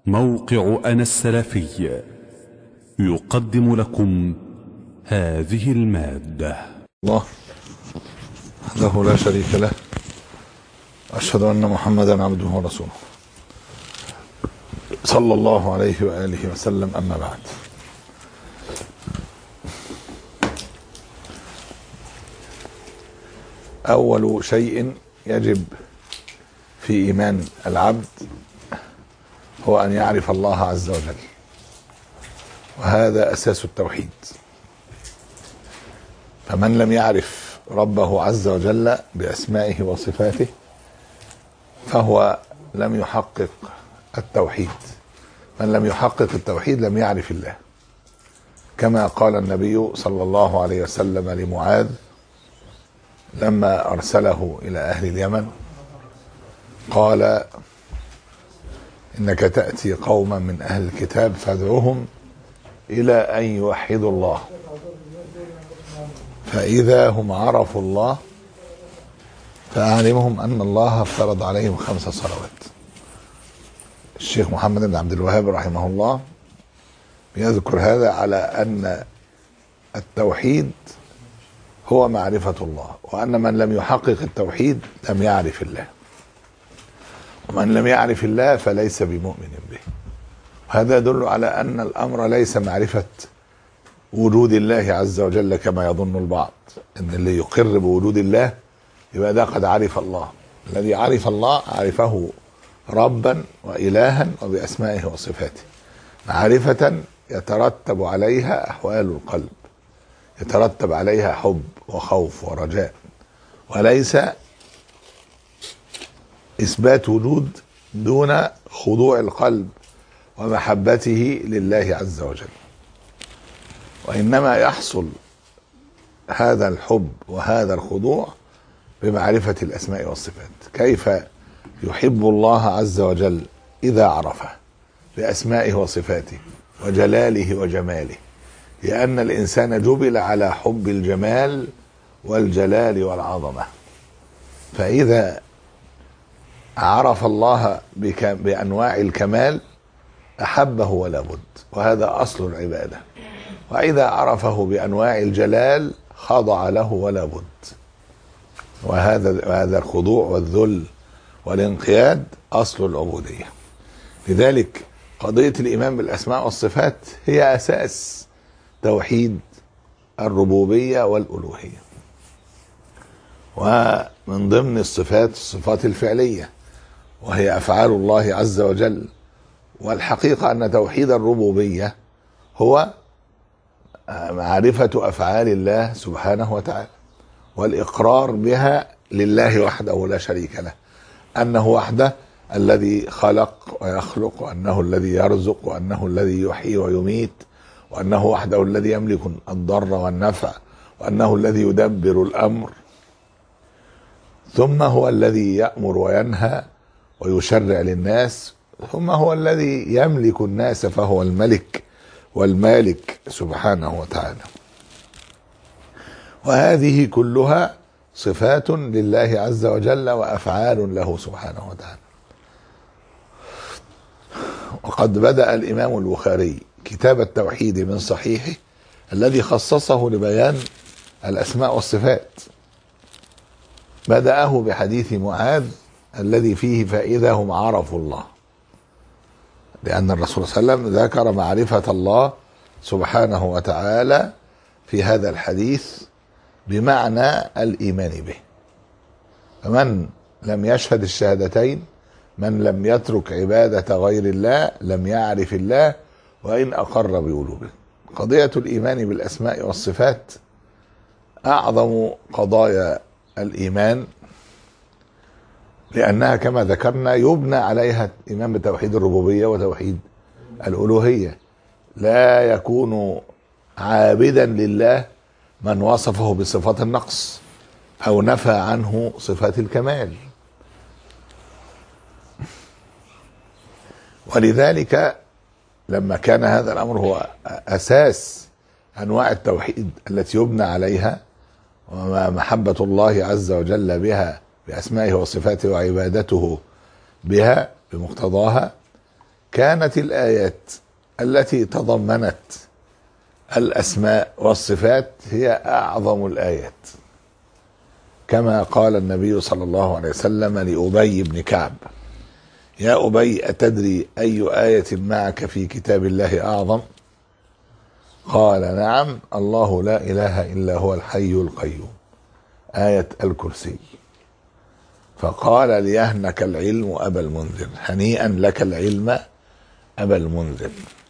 موقع أنا السلفي يقدم لكم هذه المادة الله وحده لا شريك له أشهد أن محمدا عبده ورسوله صلى الله عليه وآله وسلم أما بعد أول شيء يجب في إيمان العبد هو أن يعرف الله عز وجل وهذا أساس التوحيد فمن لم يعرف ربه عز وجل بأسمائه وصفاته فهو لم يحقق التوحيد من لم يحقق التوحيد لم يعرف الله كما قال النبي صلى الله عليه وسلم لمعاذ لما ارسله الى اهل اليمن قال انك تاتي قوما من اهل الكتاب فادعوهم الى ان يوحدوا الله فاذا هم عرفوا الله فاعلمهم ان الله افترض عليهم خمس صلوات الشيخ محمد بن عبد الوهاب رحمه الله يذكر هذا على ان التوحيد هو معرفة الله وأن من لم يحقق التوحيد لم يعرف الله ومن لم يعرف الله فليس بمؤمن به وهذا يدل على أن الأمر ليس معرفة وجود الله عز وجل كما يظن البعض أن اللي يقر بوجود الله يبقى ده قد عرف الله الذي عرف الله عرفه ربا وإلها وبأسمائه وصفاته معرفة يترتب عليها أحوال القلب يترتب عليها حب وخوف ورجاء وليس اثبات وجود دون خضوع القلب ومحبته لله عز وجل وانما يحصل هذا الحب وهذا الخضوع بمعرفه الاسماء والصفات كيف يحب الله عز وجل اذا عرفه باسمائه وصفاته وجلاله وجماله لأن الإنسان جبل على حب الجمال والجلال والعظمة فإذا عرف الله بك بأنواع الكمال أحبه ولا بد وهذا أصل العبادة وإذا عرفه بأنواع الجلال خضع له ولا بد وهذا وهذا الخضوع والذل والانقياد أصل العبودية لذلك قضية الإيمان بالأسماء والصفات هي أساس توحيد الربوبيه والالوهيه ومن ضمن الصفات الصفات الفعليه وهي افعال الله عز وجل والحقيقه ان توحيد الربوبيه هو معرفه افعال الله سبحانه وتعالى والاقرار بها لله وحده لا شريك له انه وحده الذي خلق ويخلق وانه الذي يرزق وانه الذي يحيي ويميت وانه وحده الذي يملك الضر والنفع وانه الذي يدبر الامر ثم هو الذي يامر وينهى ويشرع للناس ثم هو الذي يملك الناس فهو الملك والمالك سبحانه وتعالى وهذه كلها صفات لله عز وجل وافعال له سبحانه وتعالى وقد بدا الامام البخاري كتاب التوحيد من صحيحه الذي خصصه لبيان الاسماء والصفات بداه بحديث معاذ الذي فيه فاذا هم عرفوا الله لان الرسول صلى الله عليه وسلم ذكر معرفه الله سبحانه وتعالى في هذا الحديث بمعنى الايمان به فمن لم يشهد الشهادتين من لم يترك عباده غير الله لم يعرف الله وإن أقر بوجوبه قضية الإيمان بالأسماء والصفات أعظم قضايا الإيمان لأنها كما ذكرنا يبنى عليها الإيمان بتوحيد الربوبية وتوحيد الألوهية لا يكون عابدا لله من وصفه بصفات النقص أو نفى عنه صفات الكمال ولذلك لما كان هذا الامر هو اساس انواع التوحيد التي يبنى عليها ومحبه الله عز وجل بها باسمائه وصفاته وعبادته بها بمقتضاها كانت الآيات التي تضمنت الأسماء والصفات هي أعظم الآيات كما قال النبي صلى الله عليه وسلم لأبي بن كعب يا أبي أتدري أي آية معك في كتاب الله أعظم قال نعم الله لا إله إلا هو الحي القيوم آية الكرسي فقال ليهنك العلم أبا المنذر هنيئا لك العلم أبا المنذر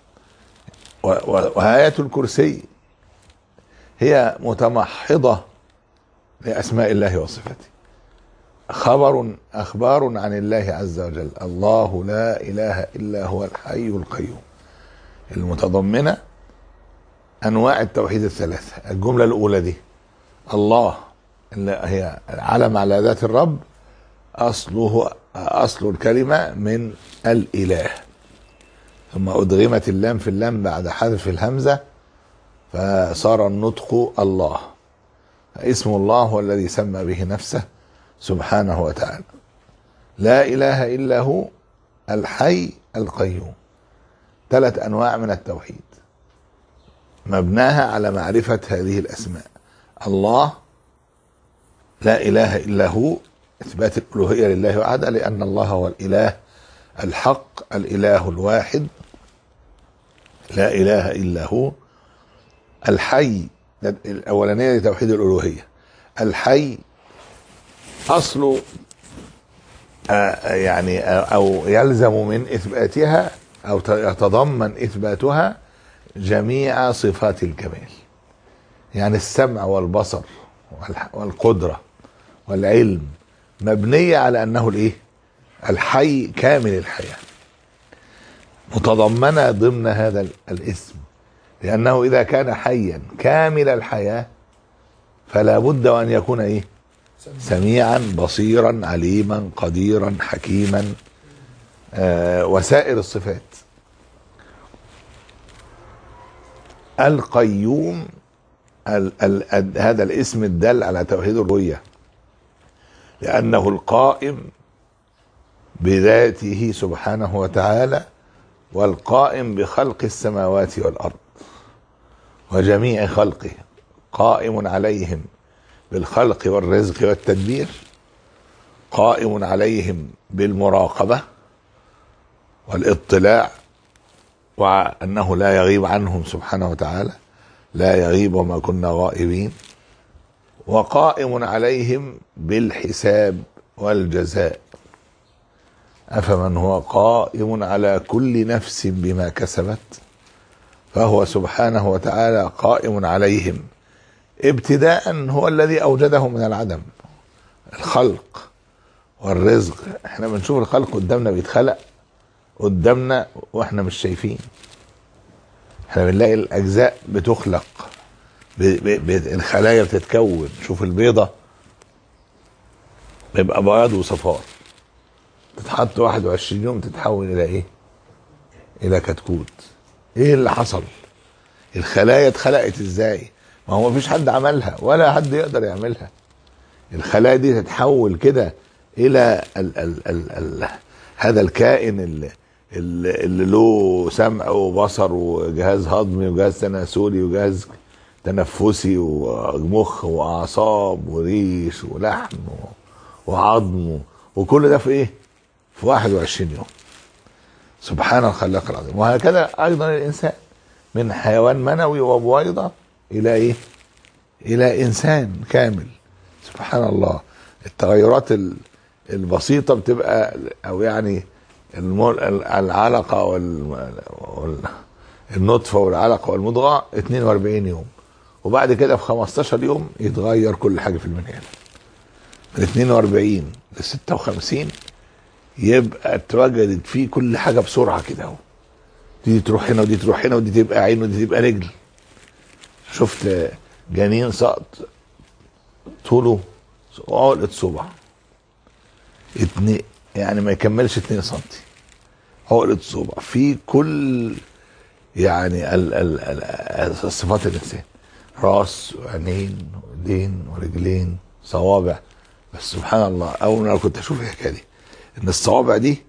وآية الكرسي هي متمحضة لأسماء الله وصفاته خبر أخبار عن الله عز وجل الله لا إله إلا هو الحي القيوم المتضمنة أنواع التوحيد الثلاثة الجملة الأولى دي الله اللي هي علم على ذات الرب أصله أصل الكلمة من الإله ثم أدغمت اللام في اللام بعد حذف الهمزة فصار النطق الله اسم الله هو الذي سمى به نفسه سبحانه وتعالى لا إله إلا هو الحي القيوم ثلاث أنواع من التوحيد مبناها على معرفة هذه الأسماء الله لا إله إلا هو إثبات الألوهية لله وحده لأن الله هو الإله الحق الإله الواحد لا إله إلا هو الحي الأولانية لتوحيد الألوهية الحي أصل يعني أو يلزم من إثباتها أو يتضمن إثباتها جميع صفات الكمال يعني السمع والبصر والقدرة والعلم مبنية على أنه الإيه الحي كامل الحياة متضمنة ضمن هذا الاسم لأنه إذا كان حيا كامل الحياة فلا بد وأن يكون إيه سميعا بصيرا عليما قديرا حكيما آه وسائر الصفات القيوم ال ال هذا الاسم الدال على توحيد الرؤية لأنه القائم بذاته سبحانه وتعالى والقائم بخلق السماوات والأرض وجميع خلقه قائم عليهم بالخلق والرزق والتدبير قائم عليهم بالمراقبة والاطلاع وأنه لا يغيب عنهم سبحانه وتعالى لا يغيب وما كنا غائبين وقائم عليهم بالحساب والجزاء افمن هو قائم على كل نفس بما كسبت فهو سبحانه وتعالى قائم عليهم ابتداء هو الذي اوجدهم من العدم الخلق والرزق احنا بنشوف الخلق قدامنا بيتخلق قدامنا واحنا مش شايفين احنا بنلاقي الاجزاء بتخلق ب ب ب الخلايا بتتكون شوف البيضة بيبقى بياض وصفار تتحط 21 يوم تتحول الى ايه الى كتكوت ايه اللي حصل الخلايا اتخلقت ازاي ما هو مفيش حد عملها ولا حد يقدر يعملها الخلايا دي تتحول كده الى ال ال ال ال هذا الكائن اللي, اللي له سمع وبصر وجهاز هضمي وجهاز تناسلي وجهاز تنفسي ومخ واعصاب وريش ولحم وعظم وكل ده في ايه؟ في 21 يوم. سبحان الخلاق العظيم وهكذا ايضا الانسان من حيوان منوي وبويضه الى ايه؟ الى انسان كامل سبحان الله التغيرات البسيطه بتبقى او يعني العلقه والنطفه والعلقه والمضغه 42 يوم وبعد كده في 15 يوم يتغير كل حاجه في البني ادم من 42 ل 56 يبقى اتوجدت فيه كل حاجه بسرعه كده اهو دي تروح هنا ودي تروح هنا ودي تبقى عين ودي تبقى رجل شفت جنين سقط طوله عقلة صبع اتنين يعني ما يكملش 2 سم عقلة صبع في كل يعني ال ال ال صفات الانسان راس وعينين وايدين ورجلين صوابع بس سبحان الله اول ما كنت اشوف الحكايه دي ان الصوابع دي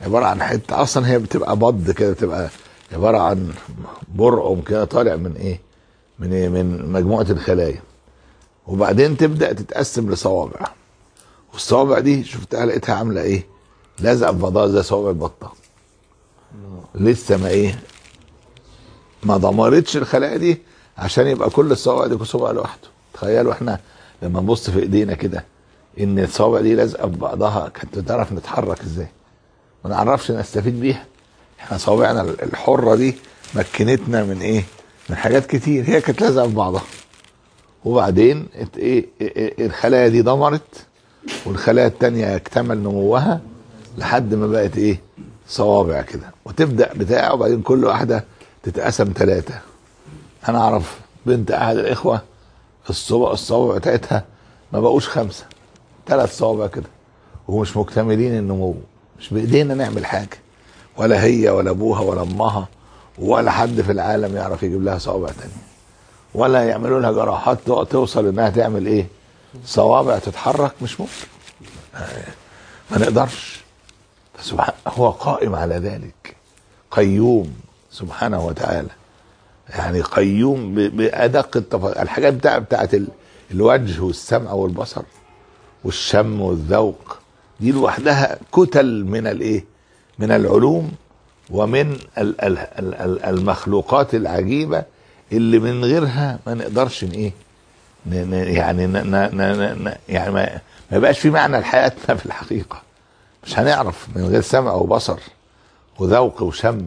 عباره عن حته اصلا هي بتبقى بض كده بتبقى عباره عن برعم كده طالع من ايه من إيه؟ من مجموعه الخلايا وبعدين تبدا تتقسم لصوابع والصوابع دي شفتها لقيتها عامله ايه لازقه في بعضها زي صوابع البطه لسه ما ايه ما دمرتش الخلايا دي عشان يبقى كل الصوابع دي صوابع لوحده تخيلوا احنا لما نبص في ايدينا كده ان الصوابع دي لازقه في بعضها كانت تعرف نتحرك ازاي ما نعرفش نستفيد بيها احنا صوابعنا الحره دي مكنتنا من ايه من حاجات كتير هي كانت لازقه في بعضها وبعدين ات- ايه إيه- إيه الخلايا دي دمرت والخلايا التانية اكتمل نموها لحد ما بقت ايه صوابع كده وتبدا بتاع وبعدين كل واحده تتقسم ثلاثه انا اعرف بنت احد الاخوه الصوابع الصوابع بتاعتها ما بقوش خمسه ثلاث صوابع كده ومش مكتملين النمو مش بايدينا نعمل حاجه ولا هي ولا ابوها ولا امها ولا حد في العالم يعرف يجيب لها صوابع تانية ولا يعملوا لها جراحات تو- توصل انها تعمل ايه صوابع تتحرك مش ممكن آه، ما نقدرش فسبحان هو قائم على ذلك قيوم سبحانه وتعالى يعني قيوم ب- بأدق التفاصيل الحاجات بتاع بتاعت ال- الوجه والسمع والبصر والشم والذوق دي لوحدها كتل من الايه من العلوم ومن ال- ال- ال- ال- المخلوقات العجيبه اللي من غيرها ما نقدرش ن- ايه ن- ن- يعني ن- ن- ن- ن- يعني ما ما يبقاش في معنى لحياتنا في الحقيقه مش هنعرف من غير سمع وبصر وذوق وشم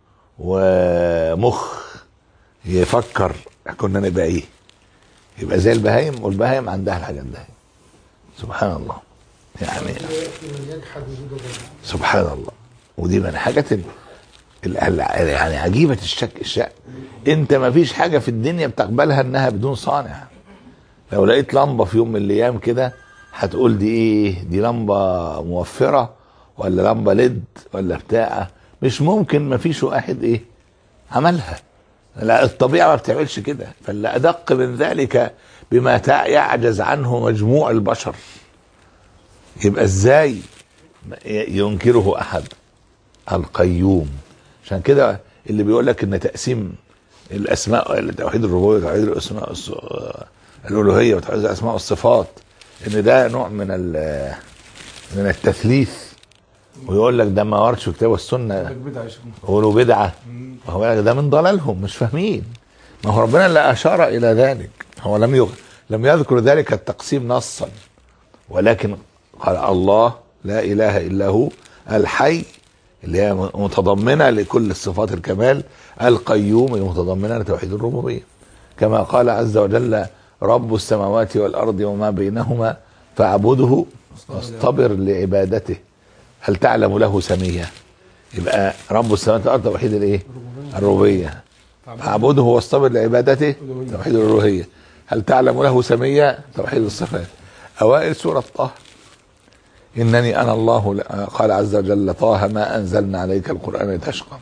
ومخ يفكر كنا نبقى ايه يبقى زي البهايم والبهايم عندها الحاجات دي سبحان الله يعني يجحد وجود الرب سبحان الله ودي من الحاجات ال- ال- ال- يعني عجيبة الشك الشك انت ما فيش حاجة في الدنيا بتقبلها انها بدون صانع لو لقيت لمبة في يوم من الايام كده هتقول دي ايه دي لمبة موفرة ولا لمبة ليد ولا بتاع مش ممكن ما فيش واحد ايه عملها لا الطبيعة ما بتعملش كده فاللي أدق من ذلك بما تع- يعجز عنه مجموع البشر يبقى ازاي ينكره احد القيوم عشان كده اللي بيقول لك ان تقسيم الاسماء توحيد الربوبيه وتوحيد الاسماء الص- الالوهيه وتوحيد الاسماء والصفات ان ده نوع من ال- من التثليث ويقول لك ده ما وردش في الكتاب والسنه بدعة يا شيخ يقولوا بدعه وهو ده من ضلالهم مش فاهمين ما هو ربنا اللي اشار الى ذلك هو لم يغ... لم يذكر ذلك التقسيم نصا ولكن قال الله لا اله الا هو الحي اللي هي متضمنه لكل الصفات الكمال القيوم المتضمنه لتوحيد الربوبيه كما قال عز وجل رب السماوات والارض وما بينهما فاعبده واصطبر لعبادته هل تعلم له سميا يبقى رب السماوات والارض توحيد الايه الربوبيه فاعبده واصطبر لعبادته توحيد الالوهيه هل تعلم له سميا توحيد الصفات اوائل سوره طه انني انا الله لا- قال عز وجل طه ما انزلنا عليك القران لتشقى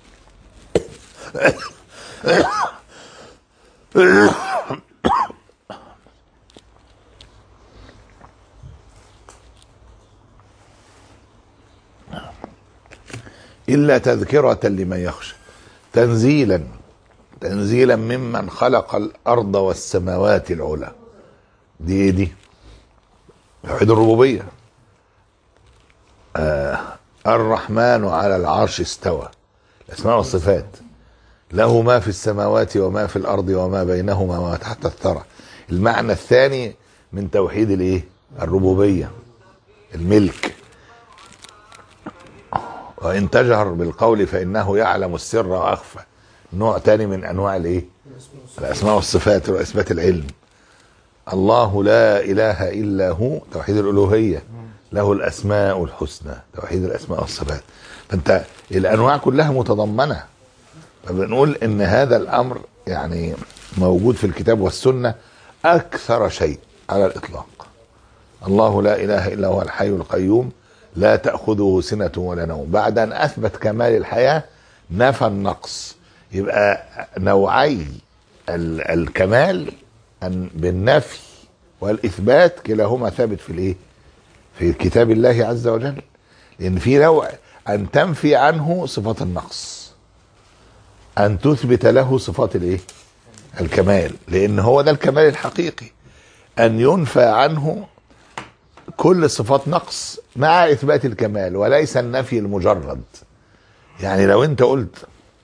الا تذكره لمن يخشى تنزيلا تنزيلا ممن خلق الارض والسماوات العلى دي ايه دي توحيد الربوبيه آه الرحمن على العرش استوى الاسماء والصفات له ما في السماوات وما في الارض وما بينهما وما تحت الثرى المعنى الثاني من توحيد الايه الربوبيه الملك وان تجهر بالقول فانه يعلم السر واخفى نوع تاني من انواع الايه الاسماء والصفات واثبات العلم الله لا اله الا هو توحيد الالوهيه له الاسماء الحسنى توحيد الاسماء والصفات فانت الانواع كلها متضمنه فبنقول ان هذا الامر يعني موجود في الكتاب والسنه اكثر شيء على الاطلاق الله لا اله الا هو الحي القيوم لا تاخذه سنه ولا نوم بعد ان اثبت كمال الحياه نفى النقص يبقى نوعي ال- الكمال أن بالنفي والاثبات كلاهما ثابت في الايه في كتاب الله عز وجل لان في نوع ان تنفي عنه صفات النقص ان تثبت له صفات الايه الكمال لان هو ده الكمال الحقيقي ان ينفى عنه كل صفات نقص مع اثبات الكمال وليس النفي المجرد يعني لو انت قلت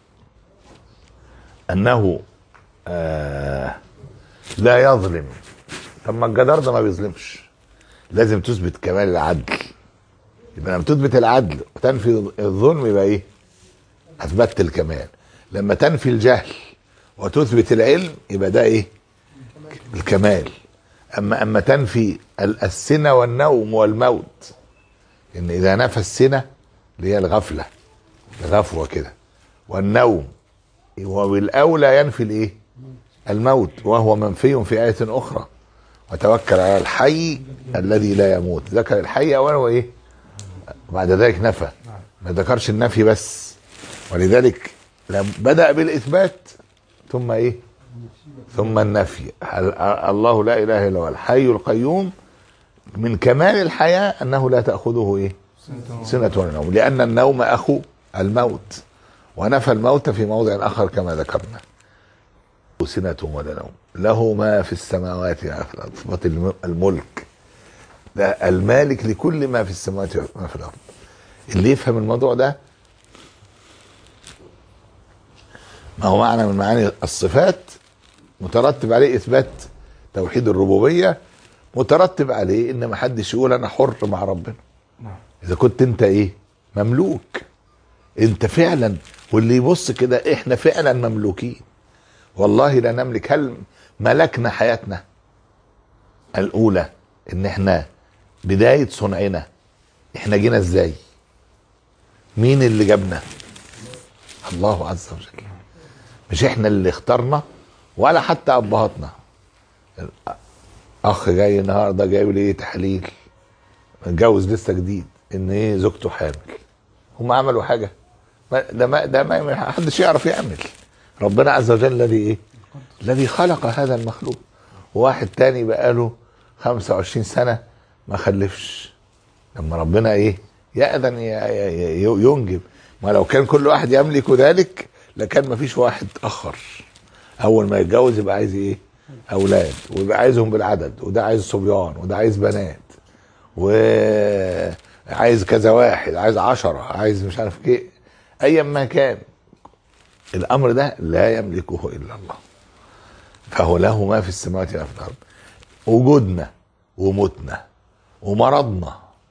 انه آه لا يظلم طب ما الجدار ده ما بيظلمش لازم تثبت كمال العدل يبقى لما تثبت العدل وتنفي الظلم يبقى ايه اثبتت الكمال لما تنفي الجهل وتثبت العلم يبقى ده ايه الكمال اما اما تنفي ال- السنة والنوم والموت ان اذا نفى السنة اللي هي الغفلة الغفوة كده والنوم وبالاولى ينفي الايه الموت وهو منفي في آية أخرى وتوكل على الحي الذي لا يموت ذكر الحي أولا وإيه بعد ذلك نفى ما ذكرش النفي بس ولذلك لم بدأ بالإثبات ثم إيه ثم النفي ال- الله لا إله إلا هو الحي القيوم من كمال الحياة أنه لا تأخذه إيه سنة ولا نوم لأن النوم أخو الموت ونفى الموت في موضع آخر كما ذكرنا سنة ولا نوم له ما في السماوات وما في الأرض صفة الم- الملك ده المالك لكل ما في السماوات وما في الأرض اللي يفهم الموضوع ده ما هو معنى من معاني الصفات مترتب عليه إثبات توحيد الربوبية مترتب عليه إن ما حدش يقول أنا حر مع ربنا إذا كنت أنت إيه مملوك أنت فعلا واللي يبص كده إحنا فعلا مملوكين والله لا نملك هل ملكنا حياتنا الاولى ان احنا بدايه صنعنا احنا جينا ازاي مين اللي جابنا الله عز وجل مش احنا اللي اخترنا ولا حتى ابهاتنا اخ جاي النهارده جايب لي ايه تحليل متجوز لسه جديد ان ايه زوجته حامل هم عملوا حاجه ما ده ما ده ما ما حدش يعرف يعمل ربنا عز وجل الذي ايه الذي خلق هذا المخلوق وواحد تاني بقاله 25 سنه ما خلفش لما ربنا ايه يأذن ي- ي- ي- ينجب ما لو كان كل واحد يملك ذلك لكان ما فيش واحد اخر اول ما يتجوز يبقى عايز ايه اولاد ويبقى عايزهم بالعدد وده عايز صبيان وده عايز بنات وعايز كذا واحد عايز عشرة عايز مش عارف ايه ايا ما كان الامر ده لا يملكه الا الله فهو له ما في السماوات وما في الارض وجودنا وموتنا ومرضنا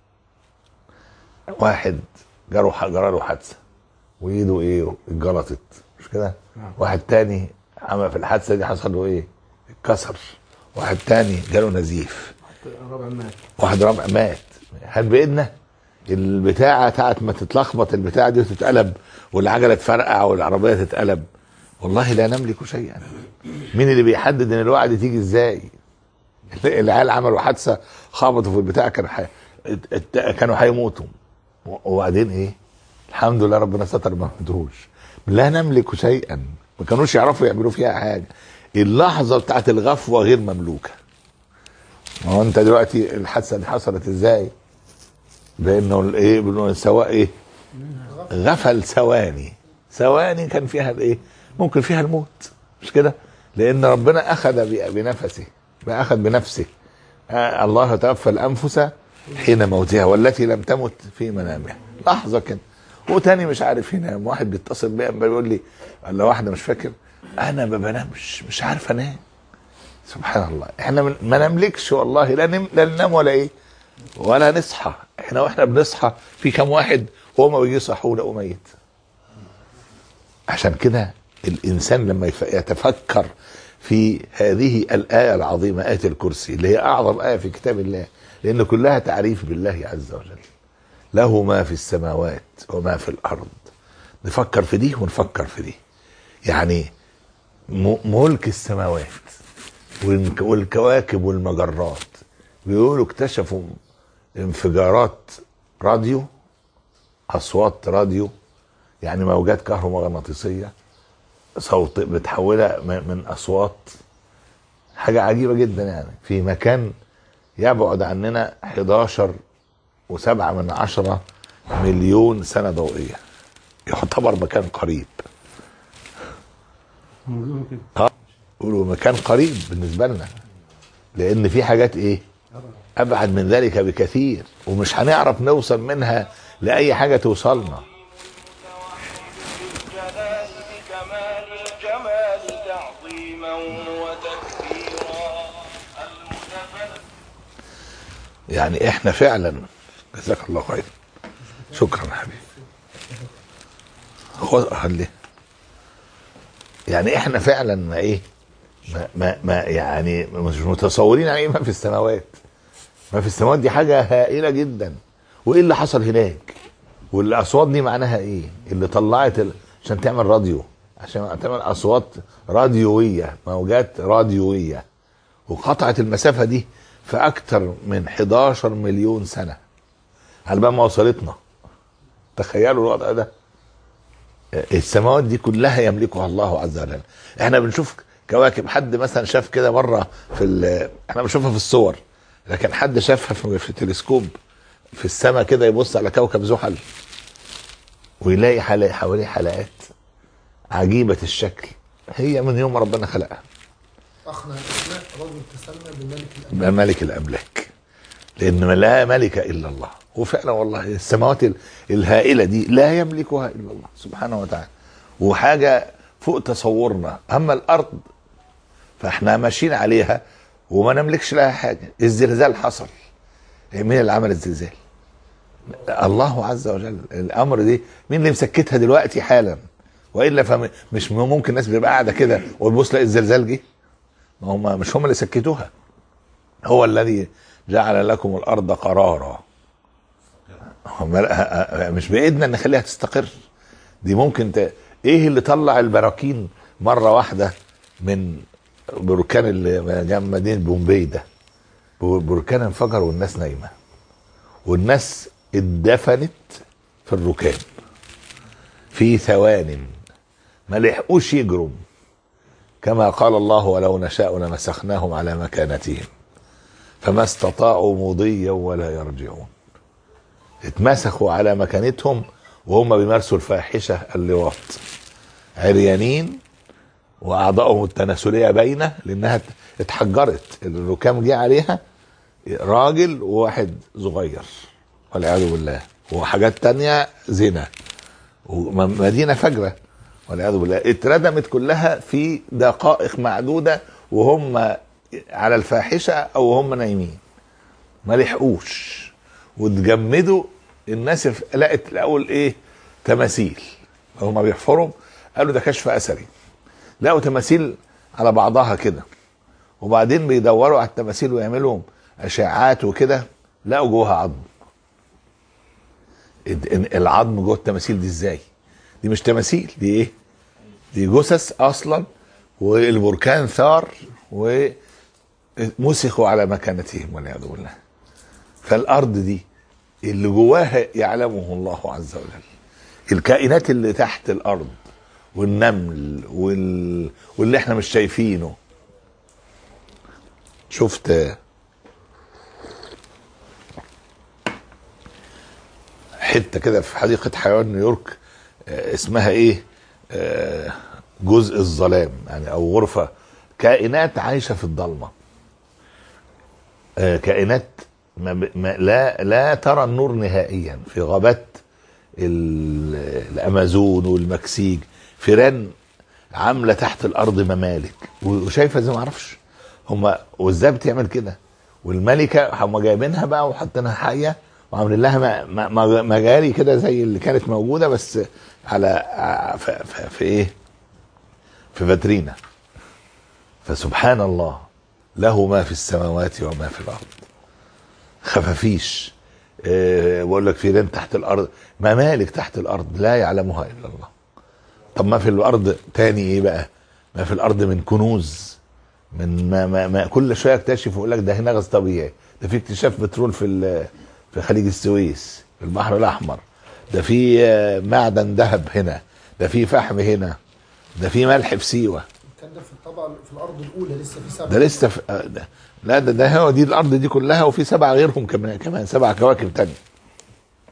واحد جرى جرى له حادثه وايده ايه اتجلطت مش كده واحد تاني عمل في الحادثه دي حصل له ايه اتكسر واحد تاني جاله نزيف الرابع مات واحد رابع مات هل بايدنا البتاعه ساعه ما تتلخبط البتاعه دي وتتقلب والعجله تفرقع والعربيه تتقلب والله لا نملك شيئا مين اللي بيحدد ان الوعد تيجي ازاي العيال عملوا حادثه خبطوا في البتاع كانوا حي... ات- ات- كانوا هيموتوا وبعدين ايه الحمد لله ربنا ستر ما ماتوش لا نملك شيئا ما كانوش يعرفوا يعملوا فيها حاجه اللحظه بتاعت الغفوه غير مملوكه ما هو انت دلوقتي الحادثه دي حصلت ازاي؟ بانه الايه بانه السواق ايه؟ غفل ثواني ثواني كان فيها الايه؟ ممكن فيها الموت مش كده؟ لان ربنا اخذ ب- بنفسه اخذ بنفسه آه الله توفى الانفس حين موتها والتي لم تمت في منامها لحظه كده وتاني مش عارف ينام واحد بيتصل بيا بيقول لي ولا واحده مش فاكر انا ما بنامش مش عارف انام سبحان الله احنا من- ما نملكش والله لا نم لا ننام ولا ايه ولا نصحى احنا واحنا بنصحى في كم واحد هو ما بيجي يصحوا لقوا ميت عشان كده الانسان لما يف- يتفكر في هذه الايه العظيمه ايه الكرسي اللي هي اعظم ايه في كتاب الله لان كلها تعريف بالله عز وجل له ما في السماوات وما في الارض نفكر في دي ونفكر في دي يعني م- ملك السماوات والك- والكواكب والمجرات بيقولوا اكتشفوا انفجارات راديو اصوات راديو يعني موجات كهرومغناطيسيه صوت بتحولها م- من اصوات حاجه عجيبه جدا يعني في مكان يبعد عننا 11 وسبعة من عشرة مليون سنة ضوئية يعتبر مكان قريب اه يقولوا مكان قريب بالنسبة لنا لأن في حاجات إيه أبعد من ذلك بكثير ومش هنعرف نوصل منها لأي حاجة توصلنا الجلال بكمال الجمال تعظيما وتكبيرا المتفرد يعني احنا فعلا جزاك الله خير شكرا يا حبيبي خد خليه يعني احنا فعلا ما ايه ما, ما, ما يعني مش متصورين يعني ايه ما في السماوات ما في السماوات دي حاجه هائله جدا وايه اللي حصل هناك والاصوات دي معناها ايه اللي طلعت ال... عشان تعمل راديو عشان تعمل اصوات راديويه موجات راديويه وقطعت المسافه دي في اكتر من 11 مليون سنه على بال ما وصلتنا تخيلوا الوضع ده السماوات دي كلها يملكها الله عز وجل احنا بنشوف كواكب حد مثلا شاف كده مره في ال- احنا بنشوفها في الصور لكن حد شافها في, في التلسكوب في السماء كده يبص على كوكب زحل ويلاقي حلقة حواليه حلقات عجيبة الشكل هي من يوم ربنا خلقها أخنع الأسماء رجل تسمى بملك الأملاك يبقى ملك الاملاك لان لا ملك الا الله وفعلا والله السماوات ال- الهائله دي لا يملكها الا الله سبحانه وتعالى وحاجه فوق تصورنا اما الارض فاحنا ماشيين عليها وما نملكش لها حاجه الزلزال حصل مين اللي عمل الزلزال الله عز وجل الامر دي مين اللي مسكتها دلوقتي حالا والا فمش ممكن الناس بتبقى قاعده كده وتبص تلاقي الزلزال جه ما هم مش هم اللي سكتوها هو الذي جعل لكم الارض قرارا هو ما- مش بايدنا نخليها تستقر دي ممكن ت... ايه اللي طلع البراكين مره واحده من بركان اللي جنب مدينه بومبي ده بركان انفجر والناس نايمه والناس اتدفنت في الركام في ثوان ما لحقوش يجروا كما قال الله ولو نشاء لمسخناهم على مكانتهم فما استطاعوا مضيا ولا يرجعون اتمسخوا على مكانتهم وهم بيمارسوا الفاحشة اللواط عريانين وأعضائهم التناسلية باينة لأنها اتحجرت الركام جه عليها راجل وواحد صغير والعياذ بالله وحاجات تانية زنا ومدينة فجرة والعياذ بالله اتردمت كلها في دقائق معدودة وهم على الفاحشة أو هم نايمين ما لحقوش واتجمدوا الناس ف- لقت الأول إيه تماثيل هم بيحفروا قالوا ده كشف أثري لقوا تماثيل على بعضها كده وبعدين بيدوروا على التماثيل ويعملوا أشعاعات وكده لقوا جواها عظم ال- العظم جوه التماثيل دي ازاي؟ دي مش تماثيل دي ايه؟ دي جثث اصلا والبركان ثار ومسخوا على مكانتهم والعياذ بالله. فالارض دي اللي جواها يعلمه الله عز وجل. الكائنات اللي تحت الارض والنمل وال... واللي احنا مش شايفينه. شفت حته كده في حديقه حيوان نيويورك آه، اسمها ايه آه، جزء الظلام يعني او غرفه كائنات عايشه في الضلمه آه، كائنات ما ب- ما لا لا ترى النور نهائيا في غابات ال- الامازون والمكسيك فيران عامله تحت الارض ممالك وشايفه زي ما اعرفش هم وازاي بتعمل كده والملكه هم جايبينها بقى وحاطينها حيه وعاملين لها م- م- م- مجاري كده زي اللي كانت موجوده بس على ع- في, في, في ايه؟ في فاترينا فسبحان الله له ما في السماوات وما في الارض خفافيش أه بقول لك فيران تحت الارض ممالك تحت الارض لا يعلمها الا الله طب ما في الارض تاني ايه بقى ما في الارض من كنوز من ما, ما, ما كل شويه اكتشف يقول لك ده هنا غاز طبيعي ده في اكتشاف بترول في ال- في خليج السويس في البحر الاحمر ده في آه، معدن ذهب هنا ده في فحم هنا ده في ملح في سيوه كان ده في الطبقة في الأرض الأولى لسه في سبعة ده لسه في آه، ده لا ده ده هو دي الارض دي كلها وفي سبعه غيرهم كمان كمان سبع كواكب تانية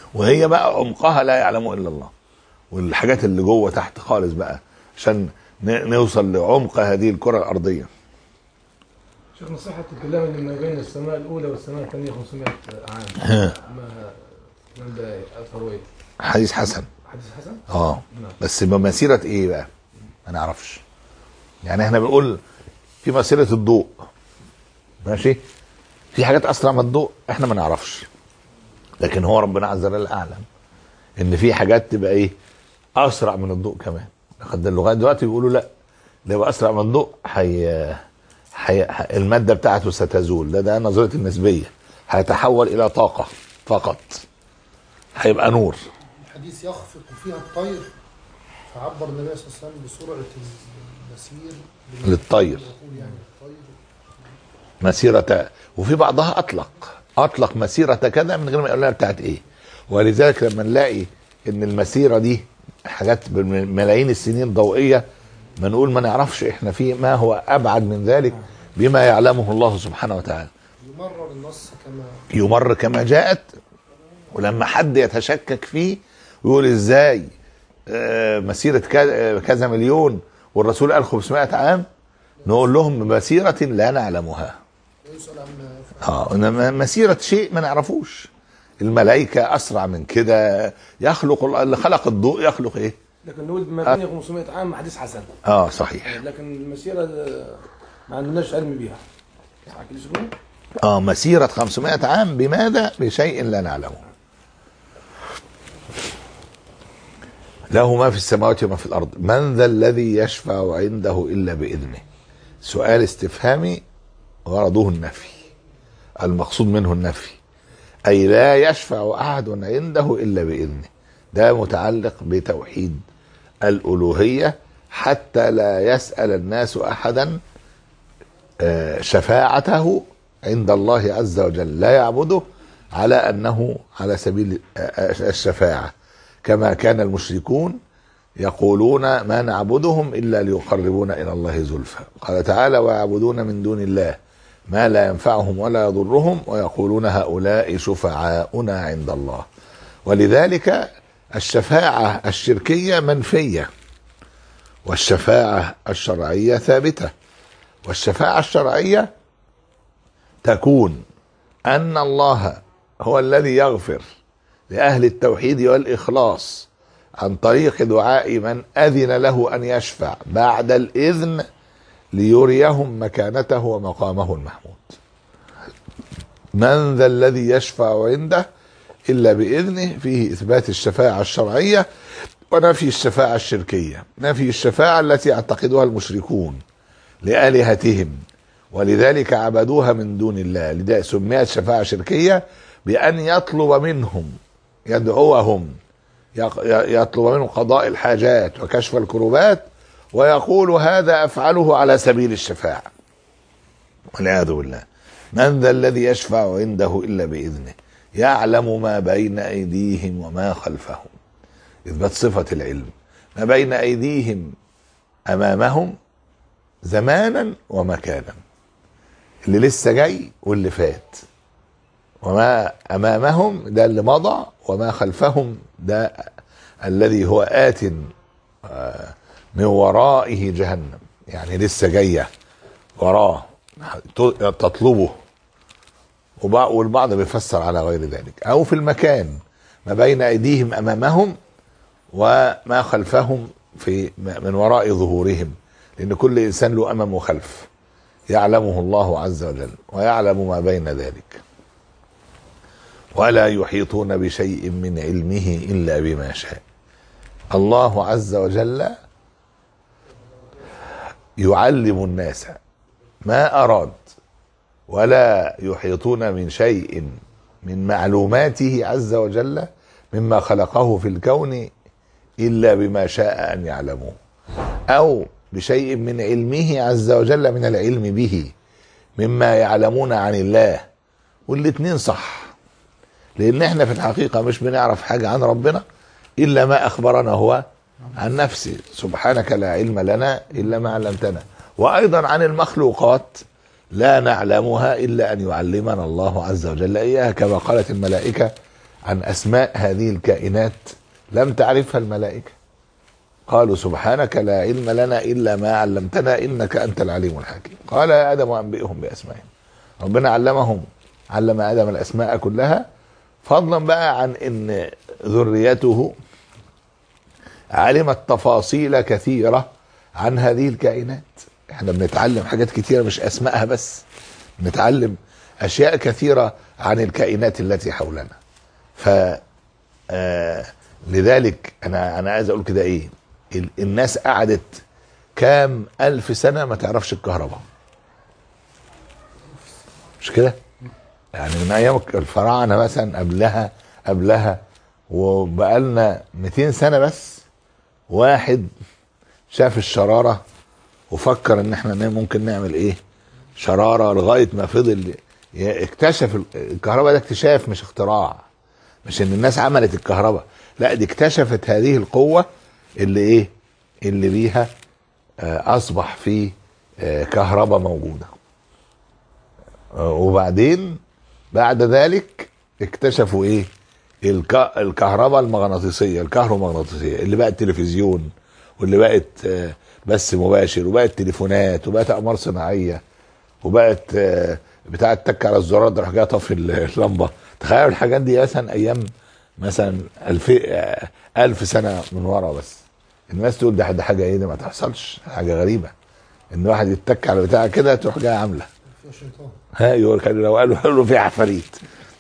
وهي بقى عمقها لا يعلمه الا الله والحاجات اللي جوه تحت خالص بقى عشان ن- نوصل لعمق هذه الكره الارضيه شيخ نصيحة الكلام اللي ما بين السماء الأولى والسماء الثانية 500 عام ها. ما من ده أثر إيه؟ حديث حسن حديث حسن؟ اه نعم. بس بمسيره ايه بقى ما نعرفش يعني احنا بنقول في مسيره الضوء ماشي في حاجات اسرع من الضوء احنا ما نعرفش لكن هو ربنا عز وجل اعلم ان في حاجات تبقى ايه اسرع من الضوء كمان لقد لغايه دلوقتي بيقولوا لا ده يبقى اسرع من الضوء حي... حي... ح- الماده بتاعته ستزول ده ده نظريه النسبيه هيتحول الى طاقه فقط هيبقى نور الحديث يخفق فيها الطير فعبر النبي صلى الله عليه وسلم بسرعة المسير للطير. يقول يعني الطير مسيرة وفي بعضها أطلق أطلق مسيرة كذا من غير ما يقول لنا بتاعت إيه ولذلك لما نلاقي إن المسيرة دي حاجات بملايين السنين الضوئية ما نقول ما نعرفش إحنا في ما هو أبعد من ذلك بما يعلمه الله سبحانه وتعالى يمرر النص كما يمر كما جاءت ولما حد يتشكك فيه ويقول ازاي آه، مسيرة كذا- كذا مليون والرسول قال 500 عام نقول لهم مسيرة لا نعلمها يسأل عما يفعل اه انما مسيرة شيء ما نعرفوش الملائكة أسرع من كده يخلق الله- اللي خلق الضوء يخلق إيه؟ لكن نقول ما بين 500 عام حديث حسن آه صحيح لكن المسيرة آه، ما عندناش علم بيها صح كده شنو؟ آه مسيرة 500 عام بماذا؟ بشيء لا نعلمه له ما في السماوات وما في الأرض من ذا الذي يشفع عنده إلا بإذنه سؤال استفهامي غرضه النفي المقصود منه النفي أي لا يشفع أحد عنده إلا بإذنه ده متعلق بتوحيد الألوهية حتى لا يسأل الناس أحدا آه، شفاعته عند الله عز وجل لا يعبده على أنه على سبيل آه، آه، الشفاعة كما كان المشركون يقولون ما نعبدهم إلا ليقربونا إلى الله زلفى قال تعالى ويعبدون من دون الله ما لا ينفعهم ولا يضرهم ويقولون هؤلاء شفعاؤنا عند الله ولذلك الشفاعة الشركية منفية والشفاعة الشرعية ثابتة والشفاعة الشرعية تكون أن الله هو الذي يغفر لأهل التوحيد والإخلاص عن طريق دعاء من أذن له أن يشفع بعد الإذن ليريهم مكانته ومقامه المحمود من ذا الذي يشفع عنده إلا بإذنه فيه إثبات الشفاعة الشرعية ونفي الشفاعة الشركية نفي الشفاعة التي يعتقدها المشركون لآلهتهم ولذلك عبدوها من دون الله لذلك سميت شفاعة شركية بأن يطلب منهم يدعوهم يق- يطلب منهم قضاء الحاجات وكشف الكروبات ويقول هذا أفعله على سبيل الشفاعة والعياذ بالله من ذا الذي يشفع عنده إلا بإذنه يعلم ما بين أيديهم وما خلفهم إثبات صفة العلم ما بين أيديهم أمامهم زمانا ومكانا اللي لسه جاي واللي فات وما امامهم ده اللي مضى وما خلفهم ده الذي هو ات آه، من ورائه جهنم يعني لسه جايه وراه تطلبه وبع- والبعض بيفسر على غير ذلك او في المكان ما بين ايديهم امامهم وما خلفهم في من وراء ظهورهم لان كل انسان له امام وخلف يعلمه الله عز وجل ويعلم ما بين ذلك ولا يحيطون بشيء من علمه الا بما شاء الله عز وجل يعلم الناس ما اراد ولا يحيطون من شيء من معلوماته عز وجل مما خلقه في الكون الا بما شاء ان يعلموه او بشيء من علمه عز وجل من العلم به مما يعلمون عن الله والاتنين صح لان احنا في الحقيقه مش بنعرف حاجه عن ربنا الا ما اخبرنا هو عن نفسه سبحانك لا علم لنا الا ما علمتنا وايضا عن المخلوقات لا نعلمها الا ان يعلمنا الله عز وجل اياها كما قالت الملائكه عن اسماء هذه الكائنات لم تعرفها الملائكه قالوا سبحانك لا علم لنا الا ما علمتنا انك انت العليم الحكيم قال يا ادم انبئهم باسمائهم ربنا علمهم علم ادم الاسماء كلها فضلا بقى عن ان ذريته علمت تفاصيل كثيره عن هذه الكائنات احنا بنتعلم حاجات كثيره مش اسمائها بس بنتعلم اشياء كثيره عن الكائنات التي حولنا ف آه لذلك انا انا عايز اقول كده ايه ال- الناس قعدت كام الف سنه ما تعرفش الكهرباء مش كده يعني من ايام الفراعنه مثلا قبلها قبلها وبقالنا 200 سنه بس واحد شاف الشراره وفكر ان احنا ممكن نعمل ايه شراره لغايه ما فضل ي- اكتشف ال- الكهرباء ده اكتشاف مش اختراع مش ان الناس عملت الكهرباء لا دي اكتشفت هذه القوه اللي ايه اللي بيها آه، اصبح في آه، كهرباء موجوده آه، وبعدين بعد ذلك اكتشفوا ايه الك... الكهرباء المغناطيسيه الكهرومغناطيسيه اللي بقت تلفزيون واللي بقت آه، بث مباشر وبقت تليفونات وبقت اقمار صناعيه وبقت آه، بتاعه تك على الزرار تروح جايه طفي اللمبه تخيلوا الحاجات دي مثلا ايام مثلا ألف آه، ألف سنه من ورا بس الناس تقول ده ده حاجه ايه ده ما تحصلش حاجه غريبه ان واحد يتك على بتاع كده تروح جايه عامله فيها شيطان ها يقول كان لو قالوا قالوا في عفاريت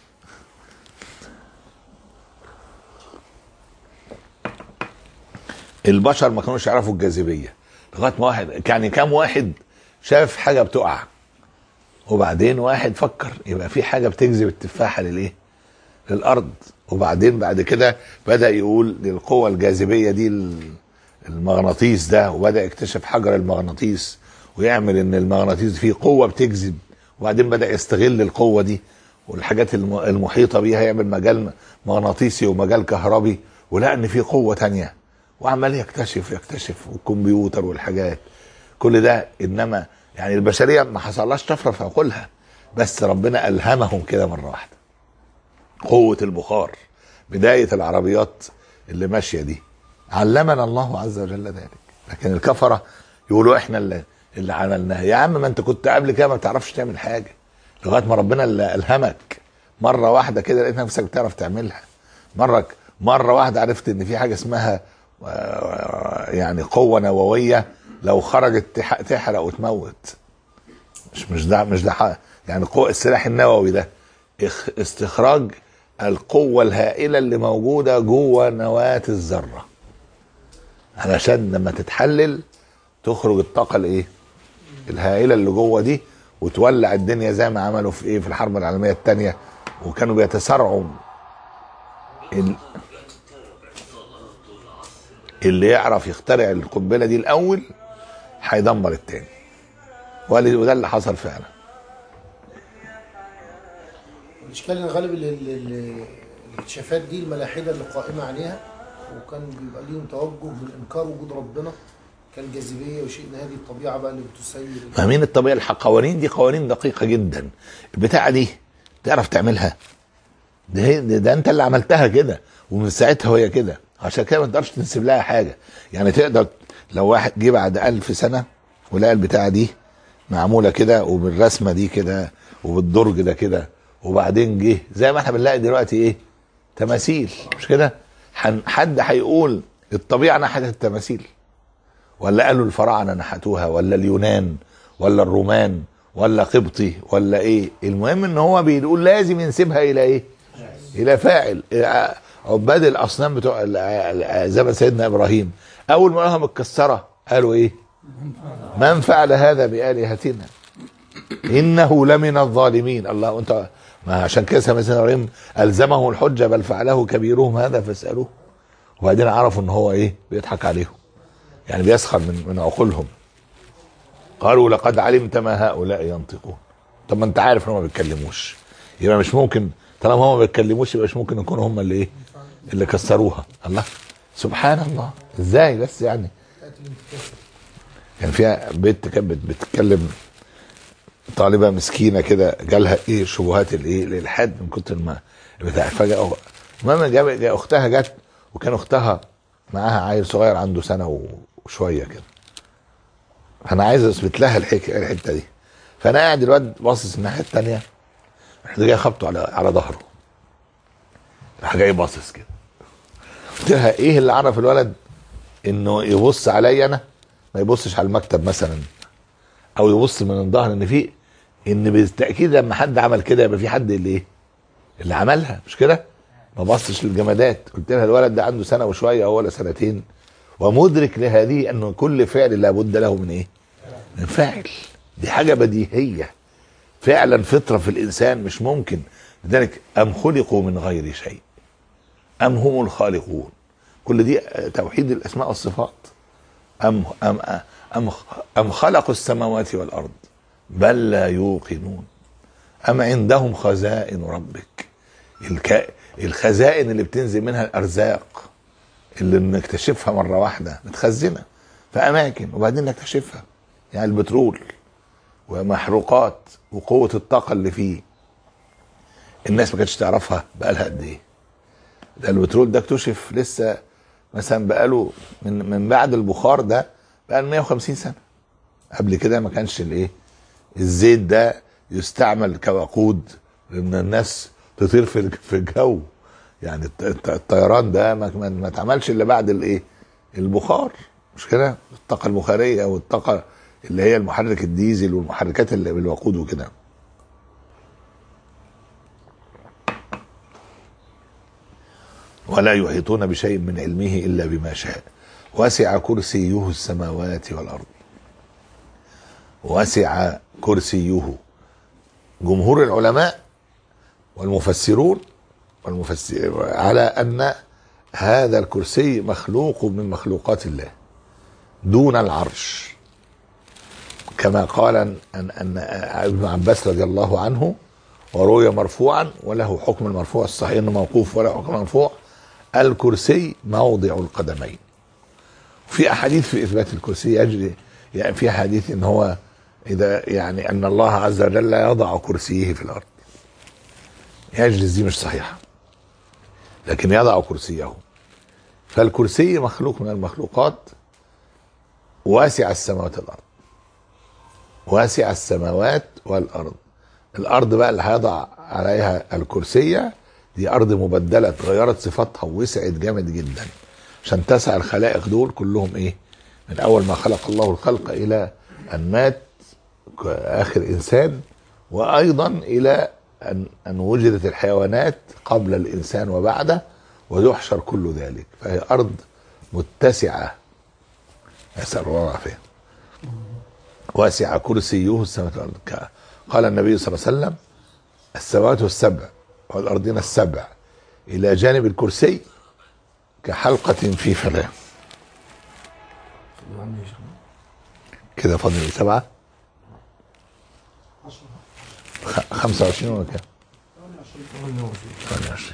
البشر ما كانوش يعرفوا الجاذبيه لغايه ما واحد يعني كام واحد شاف حاجه بتقع وبعدين واحد فكر يبقى في حاجه بتجذب التفاحه للايه؟ للارض وبعدين بعد كده بدا يقول القوه الجاذبيه دي ال- المغناطيس ده وبدا يكتشف حجر المغناطيس ويعمل ان المغناطيس فيه قوه بتجذب وبعدين بدا يستغل القوه دي والحاجات الم- المحيطه بيها يعمل مجال مغناطيسي ومجال كهربي ولقى ان في قوه تانية وعمال يكتشف يكتشف والكمبيوتر والحاجات كل ده انما يعني البشريه ما حصلهاش طفره في عقولها بس ربنا الهمهم كده مره واحده قوه البخار بدايه العربيات اللي ماشيه دي علمنا الله عز وجل ذلك لكن الكفره يقولوا احنا اللي اللي عملناها يا عم ما انت كنت قبل كده ما بتعرفش تعمل حاجه لغايه ما ربنا اللي الهمك مره واحده كده لقيت نفسك بتعرف تعملها مره مره واحده عرفت ان في حاجه اسمها آه، يعني قوه نوويه لو خرجت تح- تحرق وتموت مش مش ده مش ده حق. يعني قوة السلاح النووي ده اخ- استخراج القوة الهائلة اللي موجودة جوه نواة الذرة علشان لما تتحلل تخرج الطاقة الايه الهائلة اللي جوه دي وتولع الدنيا زي ما عملوا في ايه في الحرب العالمية الثانية وكانوا بيتسارعوا ال- اللي يعرف يخترع القنبلة دي الأول هيدمر التاني وال- وده اللي حصل فعلا الاشكال الغالب اللي اللي- اللي- الاكتشافات دي الملاحده اللي قائمه عليها وكان بيبقى ليهم توجه من انكار وجود ربنا كان جاذبيه وشيء ان هذه الطبيعه بقى اللي بتسير فاهمين الطبيعه الح- قوانين دي قوانين دقيقه جدا البتاعه دي تعرف تعملها ده, هي- ده, ده انت اللي عملتها كده ومن ساعتها وهي كده عشان كده ما تقدرش تنسب لها حاجه يعني تقدر لو واحد جه بعد ألف سنه ولقى البتاعه دي معموله كده وبالرسمه دي كده وبالدرج ده كده وبعدين جه زي ما احنا بنلاقي دلوقتي ايه تماثيل مش كده حن- حد هيقول الطبيعه نحت التماثيل ولا قالوا الفراعنه نحتوها ولا اليونان ولا الرومان ولا قبطي ولا ايه المهم ان هو بيقول لازم ينسبها الى ايه الى فاعل إلى عباد الاصنام بتوع ال- ال- زمن سيدنا ابراهيم اول ما لهم متكسره قالوا ايه من فعل هذا بالهتنا انه لمن الظالمين الله وانت ما عشان كده سيدنا ابراهيم الزمه الحجه بل فعله كبيرهم هذا فاسالوه وبعدين عرفوا ان هو ايه بيضحك عليهم يعني بيسخر من من عقولهم قالوا لقد علمت ما هؤلاء ينطقون طب ما انت عارف ان هم ما بيتكلموش يبقى مش ممكن طالما هم ما بيتكلموش يبقى مش ممكن يكونوا هم اللي ايه اللي كسروها الله سبحان الله ازاي بس يعني تاتي الانتكاسه كان فيها بنت كانت بت- بتتكلم طالبه مسكينه كده جالها ايه شبهات الايه الالحاد من كتر ما بتاع فجاه المهم جاب جا- اختها جت وكان اختها معاها عيل صغير عنده سنه و- وشويه كده فانا عايز اثبت لها الحك... الحته دي فانا قاعد الواد باصص الناحيه التانيه رحت جاي خبطه على على ظهره راح جاي باصص كده قلت لها ايه اللي عرف الولد انه يبص عليا انا ما يبصش على المكتب مثلا او يبص من الظهر ان في ان بالتاكيد لما حد عمل كده يبقى في حد اللي ايه اللي عملها مش كده ما بصش للجمادات قلت لها الولد ده عنده سنه وشويه او ولا سنتين ومدرك لهذه انه كل فعل لابد له من ايه من فاعل دي حاجه بديهيه فعلا فطره في الانسان مش ممكن لذلك ام خلقوا من غير شيء ام هم الخالقون كل دي توحيد الاسماء والصفات ام ام ام ام خلقوا السماوات والارض بل لا يوقنون ام عندهم خزائن ربك الك... الخزائن اللي بتنزل منها الارزاق اللي نكتشفها مره واحده متخزنه في اماكن وبعدين نكتشفها يعني البترول ومحروقات وقوه الطاقه اللي فيه الناس ما كانتش تعرفها بقالها قد ايه ده البترول ده اكتشف لسه مثلا بقاله من من بعد البخار ده بقى 150 سنه قبل كده ما كانش الايه الزيت ده يستعمل كوقود ان الناس تطير في في الجو يعني الط- الط- الطيران ده ما ما ما اتعملش الا بعد الايه البخار مش كده الطاقه البخاريه والطاقه اللي هي المحرك الديزل والمحركات اللي بالوقود وكده ولا يحيطون بشيء من علمه الا بما شاء وسع كرسيه السماوات والارض وسع كرسيه جمهور العلماء والمفسرون والمفسر على ان هذا الكرسي مخلوق من مخلوقات الله دون العرش كما قال ان ان أن ابن عباس رضي الله عنه وروي مرفوعا وله حكم المرفوع الصحيح انه موقوف وله حكم مرفوع الكرسي موضع القدمين في احاديث في اثبات الكرسي يجري يعني في حديث ان هو اذا يعني ان الله عز وجل يضع كرسيه في الارض يجلس دي مش صحيحه لكن يضع كرسيه فالكرسي مخلوق من المخلوقات واسع السماوات والارض واسع السماوات والارض الارض بقى اللي هيضع عليها الكرسيه دي ارض مبدله اتغيرت صفاتها ووسعت جامد جدا عشان تسع الخلائق دول كلهم ايه من اول ما خلق الله الخلق الى ان مات اخر انسان وايضا الى ان ان وجدت الحيوانات قبل الانسان وبعده ويحشر كل ذلك فهي ارض متسعه نسال الله العافيه واسع كرسيه السماوات والارض ك- قال النبي صلى الله عليه وسلم السماوات السبع والارضين السبع الى جانب الكرسي كحلقه في فلاه كده فاضل إيه؟ سبعه خ- 25 ولا كام؟ 28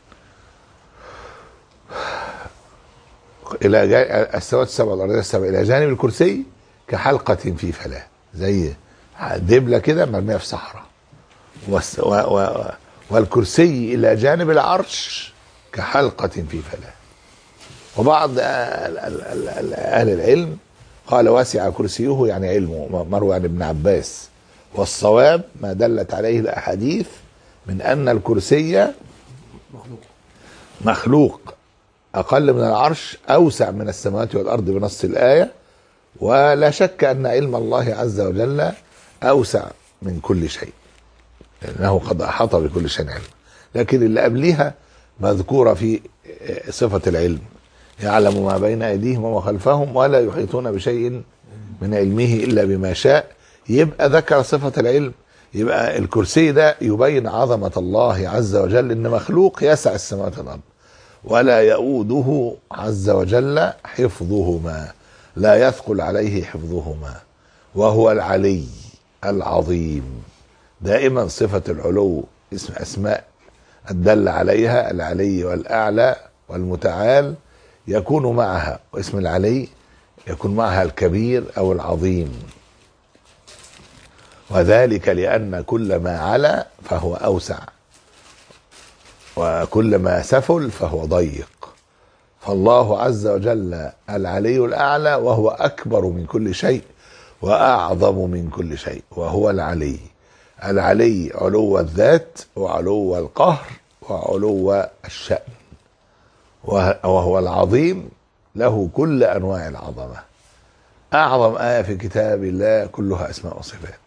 الى جا... السماوات السبع والارضين السبع الى جانب الكرسي كحلقه في فلاه زي دبله كده مرميه في صحراء والس... و... و... والكرسي الى جانب العرش كحلقه في فلاه وبعض ال- ال- ال- ال- اهل العلم قال واسع كرسيه يعني علمه مروي عن ابن عباس والصواب ما دلت عليه الاحاديث من ان الكرسي مخلوق اقل من العرش اوسع من السماوات والارض بنص الايه ولا شك ان علم الله عز وجل اوسع من كل شيء لانه قد احاط بكل شيء علما لكن اللي قبليها مذكوره في صفه العلم يعلم ما بين ايديهم وما خلفهم ولا يحيطون بشيء من علمه الا بما شاء يبقى ذكر صفه العلم يبقى الكرسي ده يبين عظمه الله عز وجل ان مخلوق يسع السماوات والارض ولا يؤوده عز وجل حفظهما لا يثقل عليه حفظهما وهو العلي العظيم دائما صفة العلو اسم أسماء الدل عليها العلي والأعلى والمتعال يكون معها واسم العلي يكون معها الكبير أو العظيم وذلك لأن كل ما علا فهو أوسع وكلما سفل فهو ضيق فالله عز وجل العلي الأعلى وهو أكبر من كل شيء وأعظم من كل شيء وهو العلي العلي علو الذات وعلو القهر وعلو الشأن وه- وهو العظيم له كل أنواع العظمة أعظم آية في كتاب الله كلها أسماء وصفات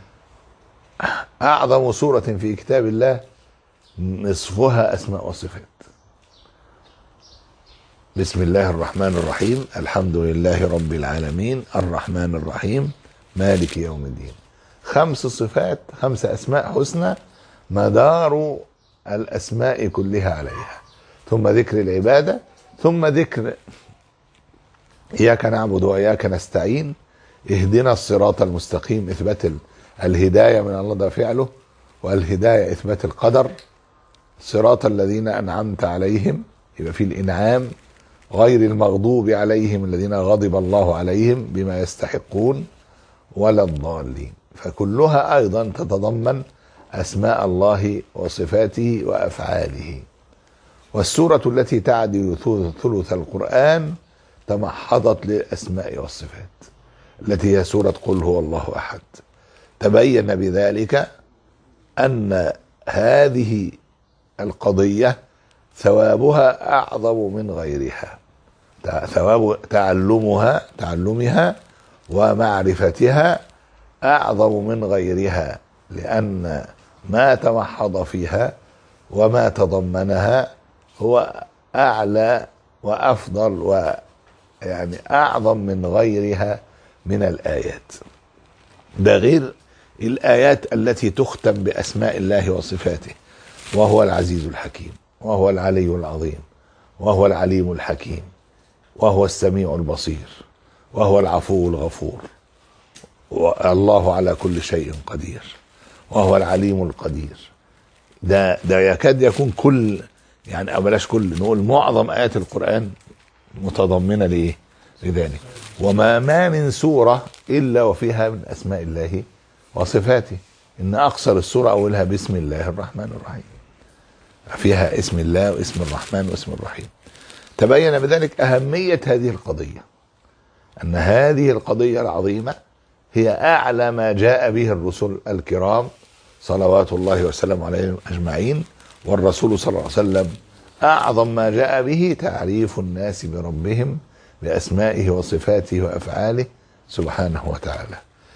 أعظم سورة في كتاب الله نصفها أسماء وصفات بسم الله الرحمن الرحيم الحمد لله رب العالمين الرحمن الرحيم مالك يوم الدين خمس صفات خمس أسماء حسنى مدار الأسماء كلها عليها ثم ذكر العبادة ثم ذكر إياك نعبد وإياك نستعين اهدنا الصراط المستقيم إثبات ال- الهداية من الله ده فعله والهداية إثبات القدر صراط الذين أنعمت عليهم يبقى في الإنعام غير المغضوب عليهم الذين غضب الله عليهم بما يستحقون ولا الضالين فكلها أيضا تتضمن أسماء الله وصفاته وأفعاله والسورة التي تعدل ثلث- ثلث القرآن تمحضت للأسماء والصفات التي هي سورة قل هو الله أحد تبين بذلك أن هذه القضية ثوابها أعظم من غيرها تع- ثواب تعلمها تعلمها ومعرفتها أعظم من غيرها لأن ما تمحض فيها وما تضمنها هو أعلى وأفضل ويعني أعظم من غيرها من الآيات ده غير الآيات التي تختم بأسماء الله وصفاته وهو العزيز الحكيم وهو العلي العظيم وهو العليم الحكيم وهو السميع البصير وهو العفو الغفور والله على كل شيء قدير وهو العليم القدير ده ده يكاد يكون كل يعني أو بلاش كل نقول معظم آيات القرآن متضمنة لإيه؟ لذلك وما ما من سورة إلا وفيها من أسماء الله وصفاته إن أقصر السورة أولها بسم الله الرحمن الرحيم فيها اسم الله واسم الرحمن واسم الرحيم تبين بذلك أهمية هذه القضية أن هذه القضية العظيمة هي أعلى ما جاء به الرسل الكرام صلوات الله وسلامه عليهم أجمعين والرسول صلى الله عليه وسلم أعظم ما جاء به تعريف الناس بربهم بأسمائه وصفاته وأفعاله سبحانه وتعالى